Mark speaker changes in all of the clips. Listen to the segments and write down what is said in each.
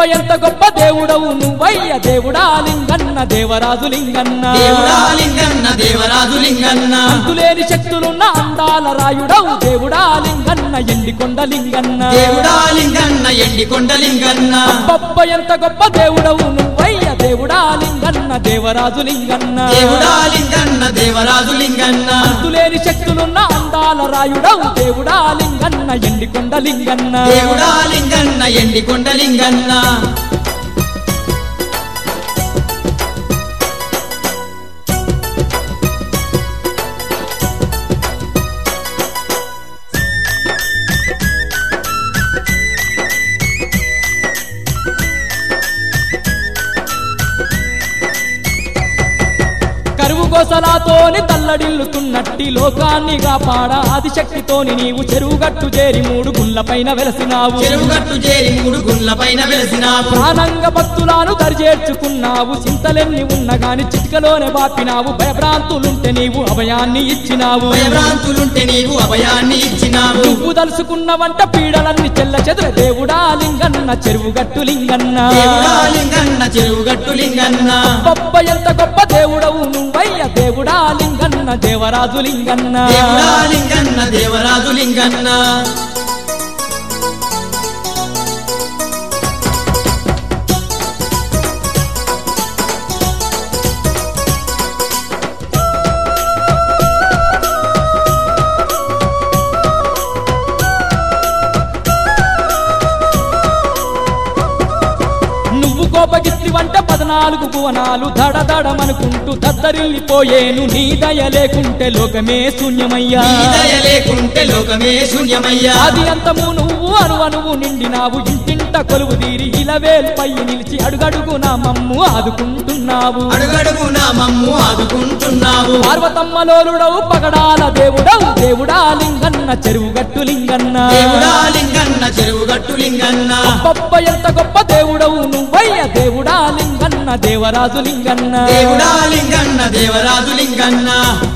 Speaker 1: ఎంత గొప్ప దేవుడవు నువ్వయ్య దేవుడా లింగన్న దేవరాజు లింగన్న
Speaker 2: దేవుడా లింగన్న దేవరాజు లింగన్న
Speaker 1: అంతులేని శక్తులున్న అందాల రాయుడవు దేవుడా లింగన్న ఎండికొండ లింగన్న
Speaker 2: దేవుడా లింగన్న ఎండికొండ లింగన్న
Speaker 1: పప్ప ఎంత గొప్ప దేవుడవు నువ్వయ్య దేవుడా లింగన్న దేవరాజు లింగన్న
Speaker 2: దేవుడా లింగన్న దేవరాజు లింగన్న
Speaker 1: అంతులేని శక్తులున్న అందాల రాయుడవు దేవుడా లింగన్న ఎండికొండ లింగన్న
Speaker 2: దేవుడా లింగన్న ఎండికొండ లింగన్న
Speaker 1: కరువు గోసలాతోని తల్లడిల్లుతున్నట్టి లోకాన్ని కాపాడ ఆదిశక్తితోని నీవు చెరువుగట్టు చేరి మూడు గుళ్ళపైన వెలసినావు
Speaker 2: చెరువుగట్టు చేరి మూడు గుండ్ల పైన వెలసినావు
Speaker 1: ప్రాణంగ భక్తులను దరిచేర్చుకున్నావు చింతలెన్ని ఉన్న గాని చిటికలోనే బాపినావు భయభ్రాంతులుంటే నీవు అభయాన్ని ఇచ్చినావు
Speaker 2: భయభ్రాంతులుంటే నీవు అభయాన్ని ఇచ్చినావు
Speaker 1: నువ్వు దలుసుకున్న వంట పీడలన్నీ చెల్ల చెదుర దేవుడా లింగన్న చెరువుగట్టు లింగన్న
Speaker 2: దేవుడా లింగన్న చెరువుగట్టు లింగన్న
Speaker 1: గొప్ప ఎంత గొప్ప దేవుడవు నువ్వయ్య దేవుడా లింగన్న దేవరాజు లింగన్న
Speaker 2: దేవుడా లింగన్న దేవరాజు లింగన్న
Speaker 1: నువ్వు కోపగిత్తి వంట పద్నాలుగు భువనాలు దడదడమనుకుంటూ దద్దరిల్లిపోయేను నీ దయ లేకుంటే లోకమే శూన్యమయ్యా
Speaker 2: నీ దయ లేకుంటే లోకమే శూన్యమయ్యా
Speaker 1: అది అంతము నువ్వు అణువణువు నిండినావు ఇంటింట కొలువు తీరి ఇలవేల్పై నిలిచి అడుగడుగు నా మమ్ము ఆదుకుంటున్నావు
Speaker 2: అడుగడుగు నా మమ్ము ఆదుకుంటున్నావు
Speaker 1: పార్వతమ్మలోలుడవు పగడాల దేవుడవు దేవుడా లింగన్న చెరువుగట్టు లింగన్న
Speaker 2: దేవుడా లింగన్న చెరువుగట్టు లింగన్న
Speaker 1: గొప్ప ఎంత గొప్ప దేవుడవు నువ్వయ్య దేవుడా లింగన్న దేవరాజు లింగన్న
Speaker 2: దేవుడా లింగన్న దేవరాజు లింగన్న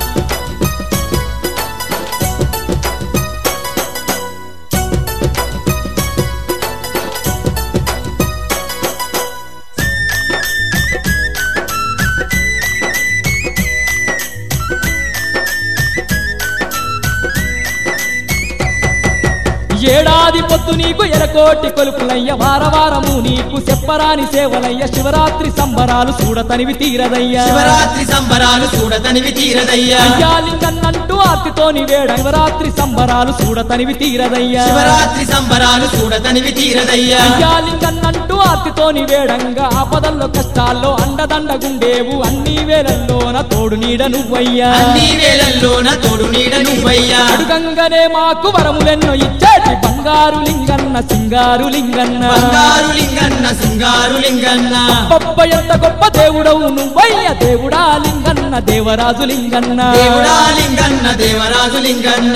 Speaker 1: ఏడాది పొద్దు నీకు ఎరకోటి కొలుపులయ్య వారవారము నీకు చెప్పరాని సేవలయ్య శివరాత్రి సంబరాలు చూడతనివి తీరదయ్యా
Speaker 2: శివరాత్రి సంబరాలు చూడతనివి తీరదయ్యా
Speaker 1: అయ్యా లింగన్నంటూ ఆర్తితోని వేడ శివరాత్రి సంబరాలు చూడతనివి తీరదయ్యా
Speaker 2: శివరాత్రి సంబరాలు చూడతనివి తీరదయ్యా
Speaker 1: అయ్యా లింగన్నంటూ ఆర్తితోని వేడంగా ఆపదల్లో కష్టాల్లో అండదండగుండేవు అన్ని వేలల్లోన తోడు నీడ నువ్వయ్యా
Speaker 2: అన్ని వేళల్లోన తోడు నీడ నువ్వయ్యా
Speaker 1: అడుగంగనే మాకు వరములెన్నో ఇచ్చేటి బంగారు లింగన్న సింగారు లింగన్న
Speaker 2: బంగారు లింగన్న సింగారు లింగన్న
Speaker 1: గొప్ప ఎంత గొప్ప దేవుడవు నువ్వయ్య దేవుడా లింగన్న దేవరాజు లింగన్న
Speaker 2: దేవుడా లింగన్న దేవరాజు లింగన్న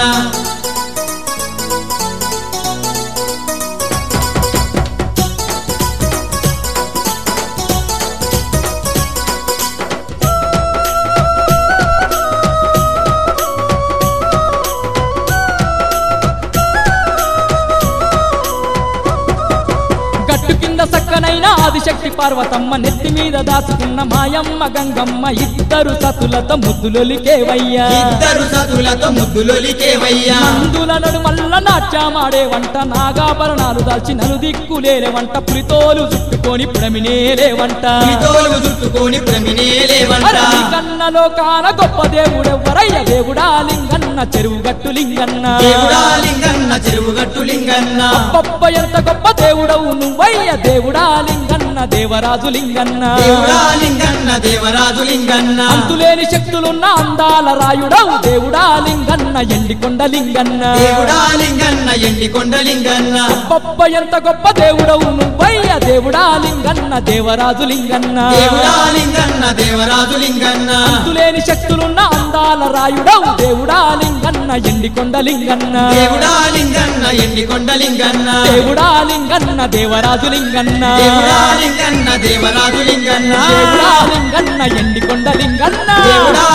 Speaker 1: గట్టు కింద సక్కనైన ఆదిశక్తి పార్వతమ్మ నెత్తి మీద దాచుకున్న మాయమ్మ గంగమ్మ ఇద్దరు సతులతో ముద్దులొలికేవయ్యా
Speaker 2: ఇద్దరు సతులతో ముద్దులొలికేవయ్యా
Speaker 1: మందుల నడుమల్ల నాట్యమాడే వంట నాగాభరణాలు దాల్చి నలు దిక్కులేలే వంట పులితోలు చుట్టుకొని పుడమినేలే వంట
Speaker 2: తోలు చుట్టుకొని ప్రమినేలేవంట
Speaker 1: కన్నలో కాన గొప్ప దేవుడెవ్వరయ్య దేవుడా లింగన్న చెరువు గట్టు లింగన్న
Speaker 2: దేవుడా లింగన్న చెరువుగట్టు లింగన్న
Speaker 1: గొప్ప ఎంత గొప్ప దేవుడవు నువ్వయ్య దేవుడా లింగన్న దేవరాజు లింగన్న
Speaker 2: దేవుడా లింగన్న దేవరాజు లింగన్న
Speaker 1: అంతులేని శక్తులున్న అందాల రాయుడవు దేవుడా లింగన్న ఎండికొండ లింగన్న
Speaker 2: దేవుడా లింగన్న ఎండికొండ లింగన్న
Speaker 1: గొప్ప ఎంత గొప్ప దేవుడవు నువ్వయ్య దేవుడా లింగన్న దేవరాజు లింగన్న
Speaker 2: దేవుడా లింగన్న దేవరాజు లింగన్న
Speaker 1: అంతులేని శక్తులున్న అందాల రాయుడవు దేవుడా లింగన్న ఎండికొండ లింగన్న
Speaker 2: దేవుడా లింగన్న ఎండికొండ లింగన్న
Speaker 1: దేవుడా లింగన్న దేవరాజు లింగన్న
Speaker 2: దేవుడా లింగన్న దేవరాజు లింగన్న
Speaker 1: దేవుడా లింగన్న ఎండికొండ లింగన్న
Speaker 2: దేవుడా